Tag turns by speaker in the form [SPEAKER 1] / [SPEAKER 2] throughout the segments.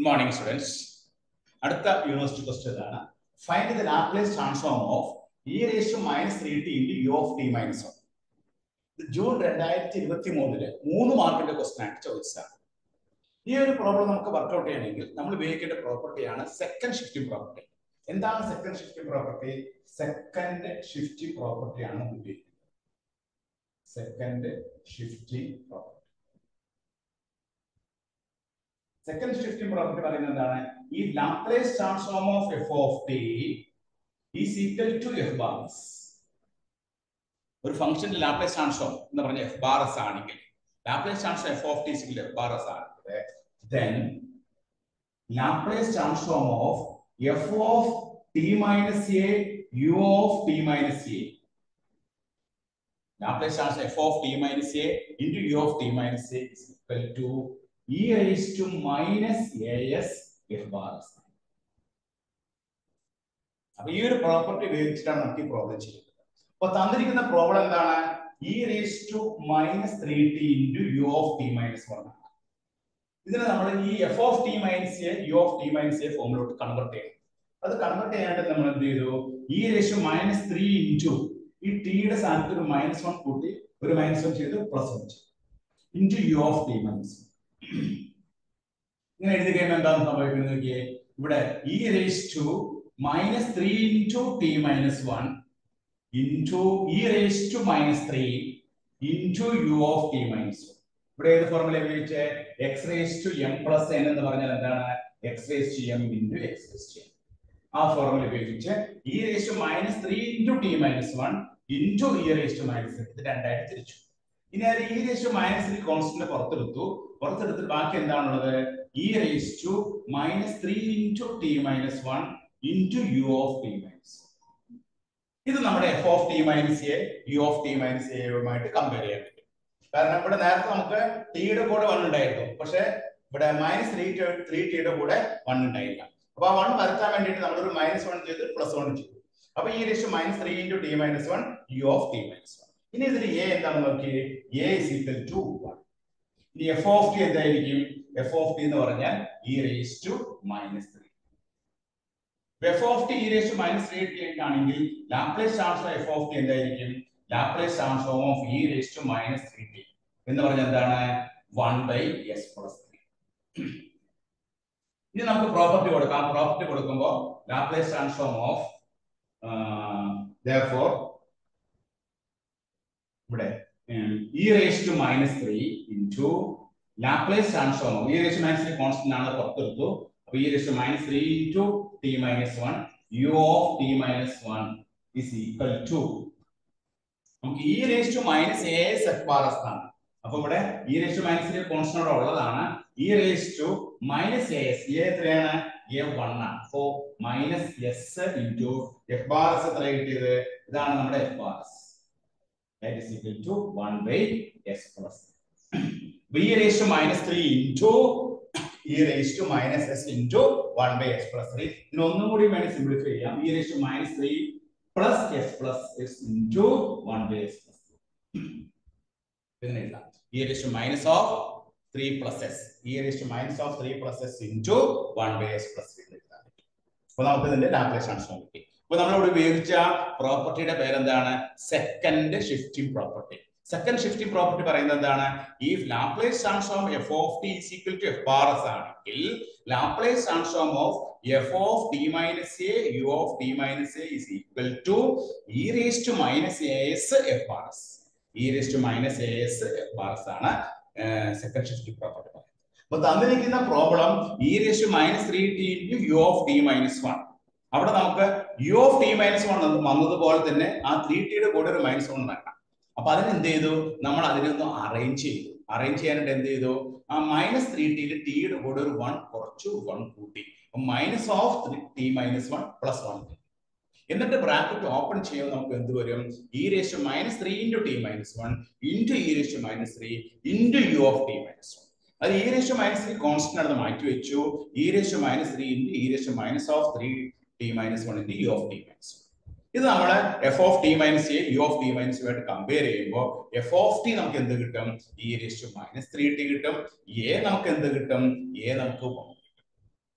[SPEAKER 1] good morning students അടുത്ത university question ഇതാണ് find the Laplace transform of e raise to minus three t into u of t minus one ഇത് June രണ്ടായിരത്തി ഇരുപത്തി മൂന്നില് മൂന്ന് മാർക്കിന്റെ ക്വസ്റ്റ്യൻ ആയിട്ട് ചോദിച്ചതാണ് ഈ ഒരു പ്രോബ്ലം നമുക്ക് വർക്ക്ഔട്ട് ചെയ്യണമെങ്കിൽ നമ്മൾ ഉപയോഗിക്കേണ്ട പ്രോപ്പർട്ടിയാണ് സെക്കൻഡ് ഷിഫ്റ്റിംഗ് പ്രോപ്പർട്ടി എന്താണ് second shifting property second shifting പ്രോപ്പർട്ടിയാണ് നമ്മൾ ഉപയോഗിക്കുന്നത് second shifting property second shifting property പറയുന്നത് എന്താണ് ഈ Laplace transform of f of t is equal to f bar s ഒരു ഫംഗ്ഷന്റെ ലാപ്ലേസ് ട്രാൻസ്ഫോം എന്ന് പറഞ്ഞ എഫ് ബാർ എസ് ആണെങ്കിൽ Laplace transform f of t is f bar s ആണെങ്കിൽ then Laplace transform of f of t minus a u of t minus A Laplace transform f of t minus a into u of t minus a is equal to e rise to minus a s f bar s അപ്പൊ ഈ ഒരു property ഉപയോഗിച്ചിട്ടാണ് നമുക്ക് ഈ problem ചെയ്യുന്നത് അപ്പൊ തന്നിരിക്കുന്ന problem എന്താണ് e raise to minus three t into u of t minus one ആണ് ഇതിനെ നമ്മൾ ഈ f of t minus a u of t minus a ഫോമിലോട്ട് കൺവെർട്ട് ചെയ്യണം അത് കൺവെർട്ട് ചെയ്യാനായിട്ട് നമ്മൾ എന്ത് ചെയ്തു ഈ റേഷ്യോ മൈനസ് ത്രീ ഇൻറ്റു ഈ ടിയുടെ സ്ഥാനത്ത് ഒരു മൈനസ് വൺ കൂട്ടി ഒരു മൈനസ് വൺ ചെയ്ത് പ്ലസ് വൺ ചെയ്തു into u of t minus ഇങ്ങനെ എഴുതി കഴിയുമ്പോൾ എന്താണ് സംഭവിക്കുന്നത് നോക്കിയേ ഇവിടെ e raise to minus three into t minus one into e raise to minus three into u of t minus one ഇവിടെ ഏത് ഫോർമുല ഉപയോഗിച്ച് x raise to m plus n എന്ന് പറഞ്ഞാൽ എന്താണ് x raise to m into x raise to m ആ formula ഉപയോഗിച്ച് e raise to minus three into t minus one into e raise to minus ഇത് രണ്ടായിട്ട് തിരിച്ചു ഇനി അത് e raise to minus three constant പുറത്തെടുത്തു പുറത്തെടുത്തിട്ട് ബാക്കി എന്താണുള്ളത് e raise to minus three into t minus one into u of t minus ഇത് നമ്മുടെ f of t minus a u of t minus എയുമായിട്ട് കമ്പയർ ചെയ്യാൻ പറ്റും കാരണം ഇവിടെ നേരത്തെ നമുക്ക് ടിയുടെ കൂടെ വൺ ഉണ്ടായിരുന്നു പക്ഷെ ഇവിടെ മൈനസ് ത്രീ ത്രീ ടിയുടെ കൂടെ വൺ ഉണ്ടായില്ല അപ്പൊ ആ വൺ വരുത്താൻ വേണ്ടിയിട്ട് നമ്മളൊരു മൈനസ് വൺ ചെയ്ത് പ്ലസ് വൺ ചെയ്തു അപ്പൊ ഈ രക്ഷ minus three into t minus one u of t minus one ഇനി ഇതിൽ എ എന്താണെന്ന് നോക്കി a is equal to one ഇനി എഫ് ഓഫ് ടി എന്തായിരിക്കും എഫ് ഓഫ് ടി എന്ന് പറഞ്ഞാൽ e raise to minus three f of t e raise to minus three t ആണെങ്കിൽ Laplace transform f of t എന്തായിരിക്കും Laplace transform of e raise to minus three t എന്ന് പറഞ്ഞാൽ എന്താണ് one by s plus three ഇനി നമുക്ക് property കൊടുക്കാം property കൊടുക്കുമ്പോൾ Laplace transform of therefore ഇവിടെ e raise to minus three into Laplace transform e raise minus three constant ആണ് പുറത്തെടുത്തു അപ്പൊ e raise minus three into t minus one u of t minus one is equal to നമുക്ക് e raise to minus a s f bar s ആണ് അപ്പൊ ഇവിടെ e raise to minus three constant ഉള്ളതാണ് e raise to minus a s a എത്രയാണ് a one ആണ് അപ്പോ minus s into f bar s എത്ര കിട്ടിയത് ഇതാണ് നമ്മുടെ f bar s that is equal to 1 by s plus b raised to minus 3 into e raised to minus s into 1 by s plus 3 ഇനി ഒന്നും കൂടി വേണ്ടി സിംപ്ലിഫൈ ചെയ്യാം e raised to minus 3 plus s plus s into 1 by s plus 3 ഇങ്ങനെ എഴുതാം e raised to minus of 3 plus s e raised to minus of 3 plus s into 1 by s plus 3 എഴുതാൻ പറ്റും അപ്പോൾ നമുക്ക് ഇതിന്റെ Laplace transform കിട്ടി അപ്പൊ നമ്മളിവിടെ ഉപയോഗിച്ച പ്രോപ്പർട്ടിയുടെ പേരെന്താണ് second shifting property second shifting property പറയുന്നത് എന്താണ് ഈ Laplace transform f of t is equal to f bar s ആണെങ്കിൽ Laplace transform of f of t minus a u of t minus a is equal to e raise to minus a s f bar s e raise to minus a s f bar s ആണ് second shifting property പറയുന്നത് അപ്പൊ തന്നിരിക്കുന്ന problem e raise to minus three t into u of t minus one അവിടെ നമുക്ക് u of t minus one വന്നതുപോലെ തന്നെ ആ three ടിയുടെ കൂടെ ഒരു മൈനസ് വൺ വേണം അപ്പൊ അതിന് എന്ത് ചെയ്തു നമ്മൾ അതിനൊന്ന് അറേഞ്ച് ചെയ്തു അറേഞ്ച് ചെയ്യാനായിട്ട് എന്ത് ചെയ്തു ആ മൈനസ് ത്രീ ടിയിൽ ടിയുടെ കൂടെ ഒരു വൺ കുറച്ചു വൺ കൂട്ടി minus of t minus one plus one എന്നിട്ട് ബ്രാക്കറ്റ് ഓപ്പൺ ചെയ്യുമ്പോൾ നമുക്ക് എന്ത് വരും e raise minus three into t minus one into e raise minus three into u of t minus one അത് e raise minus three constant ആണ് മാറ്റി വെച്ചു e raise minus three into e raise minus of three t minus one into u of t minus one ഇത് നമ്മൾ f of t minus a u of t minus ആയിട്ട് compare ചെയ്യുമ്പോൾ f of t നമുക്ക് എന്ത് കിട്ടും e raise to minus three t കിട്ടും a നമുക്ക് എന്ത് കിട്ടും എ നമുക്ക്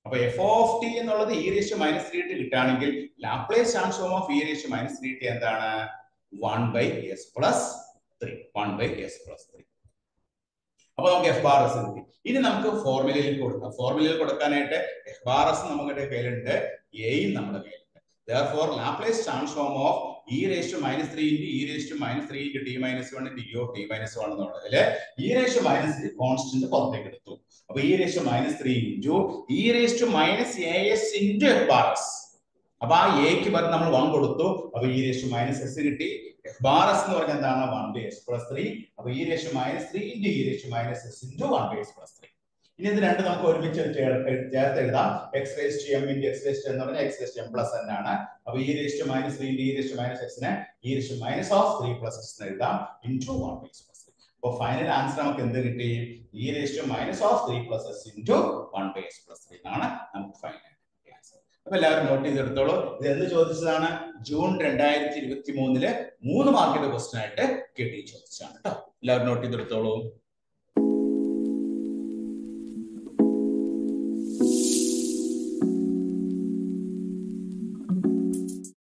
[SPEAKER 1] അപ്പൊ എഫ് ഓഫ് ടി എന്നുള്ളത് e ratio minus three t കിട്ടുകയാണെങ്കിൽ Laplace transform of e ratio minus three t എന്താണ് one by s plus three one by s plus three അപ്പൊ നമുക്ക് എഫ് ബാർ എസ് കിട്ടി ഇനി നമുക്ക് ഫോർമുലയിൽ കൊടുക്കാം ഫോർമുലയിൽ കൊടുക്കാനായിട്ട് എഫ് ബാർ എസ് നമ്മുടെ കയ്യിലുണ്ട് എയും നമ്മുടെ കയ്യിലുണ്ട് therefore Laplace transform of e raise to minus three into e raise to minus three into t minus one into e of t minus one എന്നുള്ളതില് e raise to minus three constant പുറത്തേക്ക് എടുത്തു അപ്പൊ e raise to minus three into e raise to minus a s into f bar s അപ്പൊ ആ എക്ക് പകരം നമ്മൾ one കൊടുത്തു അപ്പൊ e raise to minus s കിട്ടി എഫ് ബാർ എസ് എന്ന് പറഞ്ഞാൽ എന്താണ് one by s plus three അപ്പൊ e raise to minus three into e raise to minus s into one by s plus three ഇനി ഇത് രണ്ട് നമുക്ക് ഒരുമിച്ച് ചേർത്ത് ചേർത്ത് എഴുതാം x raise to m into x raise to എന്ന് പറഞ്ഞാൽ x raise to m plus n ആണ് അപ്പൊ e raise to minus three into e raise to minus എക്സിനെ e raise to minus of three plus x എന്ന് എഴുതാം into one by s plus three അപ്പൊ final answer നമുക്ക് എന്ത് കിട്ടി e raise to minus of three plus s into one by s plus three എന്നാണ് നമുക്ക് final answer അപ്പൊ എല്ലാവരും നോട്ട് ചെയ്തെടുത്തോളൂ ഇത് എന്ന് ചോദിച്ചതാണ് ജൂൺ രണ്ടായിരത്തി ഇരുപത്തി മൂന്നില് മൂന്ന് മാർക്കിന്റെ ക്വസ്റ്റൻ ആയിട്ട് കെട്ടി ചോദിച്ചതാണ് കേട്ടോ എല്ലാവരും നോട്ട് ചെയ്തെടുത്തോളൂ